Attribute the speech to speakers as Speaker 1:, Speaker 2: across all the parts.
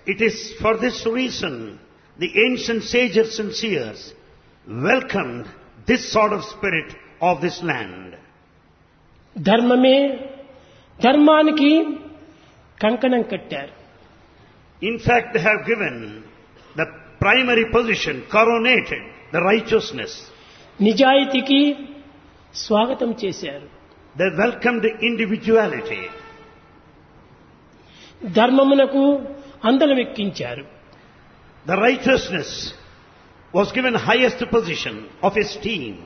Speaker 1: It is for this reason the ancient sages and seers welcomed this sort of spirit of this land.
Speaker 2: ధర్మమే ధర్మానికి కంకణం కట్టారు
Speaker 1: In fact, they have given the primary position, coronated the righteousness.
Speaker 2: నిజాయితీకి స్వాగతం చేశారు
Speaker 1: They welcomed the individuality.
Speaker 2: ధర్మమునకు అందలం ఎక్కించారు
Speaker 1: The righteousness was given highest position of esteem.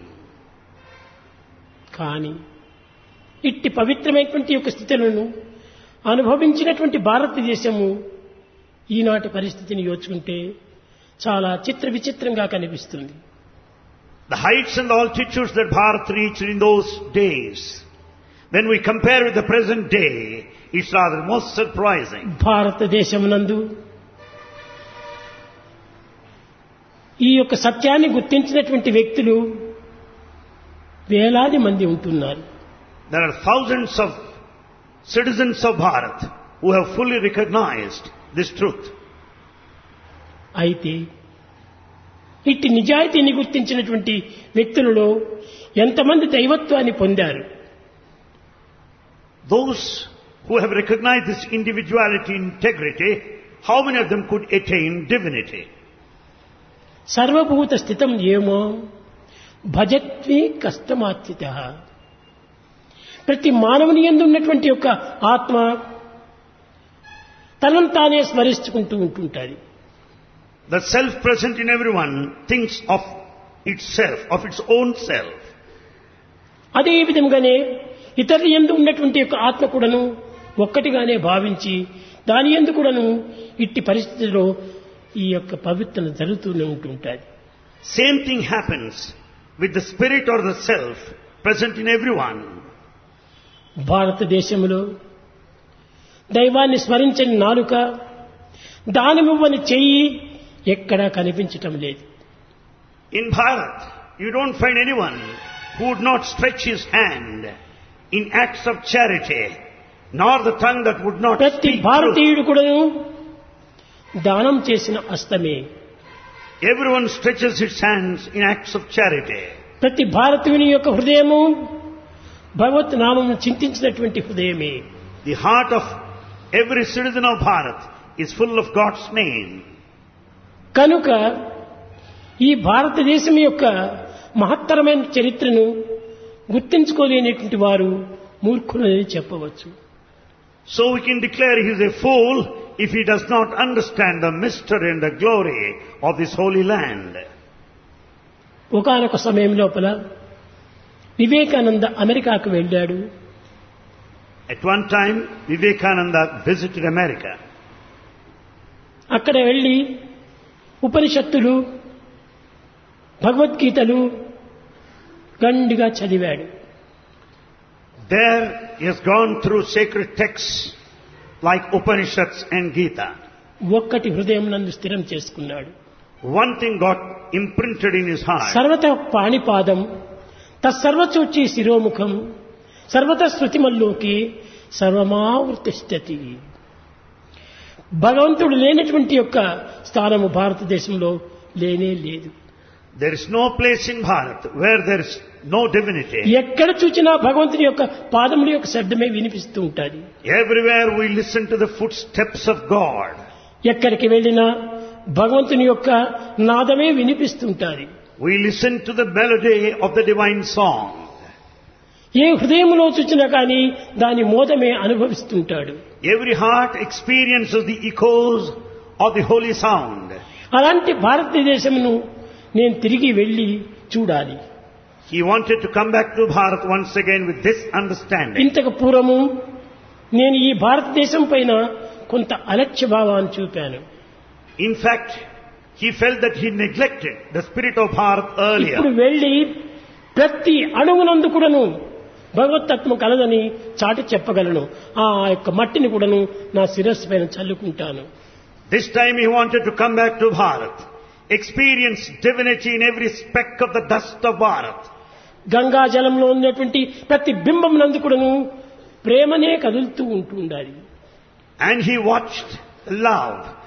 Speaker 2: కానీ ఇట్టి పవిత్రమైనటువంటి యొక్క స్థితులను అనుభవించినటువంటి భారతదేశము ఈనాటి పరిస్థితిని యోచుకుంటే చాలా చిత్ర విచిత్రంగా కనిపిస్తుంది
Speaker 1: The heights and the altitudes that Bharat reached in those days, when we compare with the present day, it's rather most surprising.
Speaker 2: భారతదేశమునందు ఈ యొక్క సత్యాన్ని గుర్తించినటువంటి వ్యక్తులు వేలాది మంది ఉంటున్నారు
Speaker 1: There are thousands of citizens of Bharat who have fully recognized this truth.
Speaker 2: అయితే ఇట్టి నిజాయితీని గుర్తించినటువంటి వ్యక్తులలో ఎంతమంది దైవత్వాన్ని పొందారు
Speaker 1: Those who have recognized this individuality, integrity, how many of them could attain divinity?
Speaker 2: సర్వభూత స్థితం ఏమో భజత్వే కష్టమాత్రిత ప్రతి మానవుని ఎందు ఉన్నటువంటి యొక్క ఆత్మ తనను తానే స్మరించుకుంటూ ఉంటుంటుంది
Speaker 1: The self present in everyone thinks of itself, of its own self.
Speaker 2: అదే విధంగానే ఇతరుల ఎందు ఉన్నటువంటి యొక్క ఆత్మ కూడాను ఒక్కటిగానే భావించి దాని ఎందు కూడాను ఇట్టి పరిస్థితిలో ఈ యొక్క పవిత్రత జరుగుతూనే ఉంటుంటుంది
Speaker 1: Same thing happens with the spirit or the self present in everyone.
Speaker 2: భారతదేశంలో దైవాన్ని స్మరించని నాలుక దానమివ్వని చెయ్యి ఎక్కడా కనిపించటం లేదు
Speaker 1: In Bharat, you don't find anyone who would not stretch his hand in acts of charity, nor the tongue that would not
Speaker 2: ప్రతి
Speaker 1: speak truth.
Speaker 2: భారతీయుడు కూడాను దానం చేసిన అస్తమే
Speaker 1: Everyone stretches its hands in acts of charity.
Speaker 2: ప్రతి భారతీయుని యొక్క హృదయము భగవత్ నామము చింతించినటువంటి హృదయమే
Speaker 1: The heart of every citizen of Bharat is full of God's name.
Speaker 2: కనుక ఈ భారతదేశం యొక్క మహత్తరమైన చరిత్రను గుర్తించుకోలేనటువంటి వారు మూర్ఖులని చెప్పవచ్చు
Speaker 1: So we can declare he is a fool if he does not understand the mystery and the glory of this holy land.
Speaker 2: ఒకనొక సమయం లోపల వివేకానంద అమెరికాకు వెళ్ళాడు
Speaker 1: At one time, Vivekananda visited America.
Speaker 2: అక్కడ వెళ్ళి ఉపనిషత్తులు భగవద్గీతలు గండిగా చదివాడు
Speaker 1: There he has gone through sacred texts like Upanishads and Gita.
Speaker 2: ఒక్కటి హృదయం నందు స్థిరం చేసుకున్నాడు
Speaker 1: One thing got imprinted in his heart.
Speaker 2: సర్వత పాణిపాదం తత్సర్వచోచి శిరోముఖం సర్వత శృతిమల్లోకి సర్వమావృతిష్టతి భగవంతుడు లేనటువంటి యొక్క స్థానము భారతదేశంలో లేనే లేదు
Speaker 1: There is no place in Bharat where there is no divinity.
Speaker 2: ఎక్కడ చూచినా భగవంతుని యొక్క పాదముల యొక్క శబ్దమే వినిపిస్తూ ఉంటుంది
Speaker 1: Everywhere we listen to the footsteps of God.
Speaker 2: ఎక్కడికి వెళ్ళినా భగవంతుని యొక్క నాదమే వినిపిస్తుంటాది
Speaker 1: We listen to the melody of the divine song.
Speaker 2: ఏ హృదయంలో చూచినా కానీ దాని మోదమే అనుభవిస్తుంటాడు
Speaker 1: Every heart experiences the echoes of the holy sound.
Speaker 2: అలాంటి భారతదేశమును నేను తిరిగి వెళ్ళి చూడాలి
Speaker 1: He wanted to come back to Bharat once again with this understanding.
Speaker 2: ఇంతకు పూర్వము నేను ఈ భారతదేశం పైన కొంత అలక్ష్య భావాన్ని చూపాను
Speaker 1: In fact, he felt that he neglected the spirit of Bharat
Speaker 2: ఇప్పుడు
Speaker 1: earlier.
Speaker 2: వెళ్ళి ప్రతి అణువునందు కూడాను భగవతత్వం కలదని చాటి చెప్పగలను ఆ యొక్క మట్టిని కూడాను నా శిరస్సు పైన చల్లుకుంటాను
Speaker 1: This time he wanted to come back to Bharat, experience divinity in every speck of the dust of Bharat.
Speaker 2: Ganga జలంలో ఉన్నటువంటి ప్రతి బింబం నందు కూడాను ప్రేమనే కదులుతూ ఉంటూ ఉండాలి
Speaker 1: And he watched love